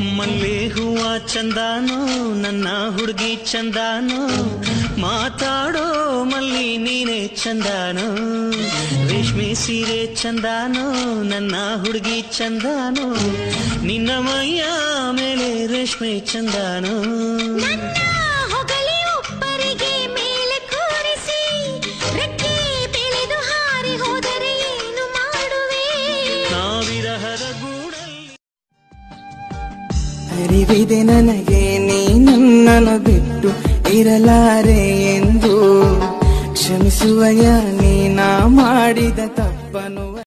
ಮಲ್ಲೆ ಹೂವ ಚಂದಾನೋ ನನ್ನ ಹುಡುಗಿ ಚಂದಾನೋ ಮಾತಾಡೋ ಮಲ್ಲಿ ನೀನೆ ಚಂದಾನೋ ರೇಷ್ಮೆ ಸೀರೆ ಚಂದಾನೋ ನನ್ನ ಹುಡುಗಿ ಚಂದಾನೋ ನಿನ್ನ ಮೈಯ ಮೇಲೆ ರೇಷ್ಮೆ ಚಂದಾನೋ ನನ್ನ ಹೊಗಲಿ ಒಬ್ಬರಿಗೆ ಮೇಲೆ ಕೂರಿಸಿ ರೆಕ್ಕೆ ಬೆಳೆದು ಹಾರಿ ಹೋದರೆ ಏನು ಮಾಡುವೆ ನಾವಿರಹದ ಗೂಡಲ್ಲಿ ಅರಿವಿದೆ ನನಗೆ ನೀ ನನ್ನನ್ನು ಬಿಟ್ಟು ಇರಲಾರೆ ಎಂದು ಕ್ಷಮಿಸುವಯ ನೀ ನಾ ಮಾಡಿದ ತಪ್ಪನು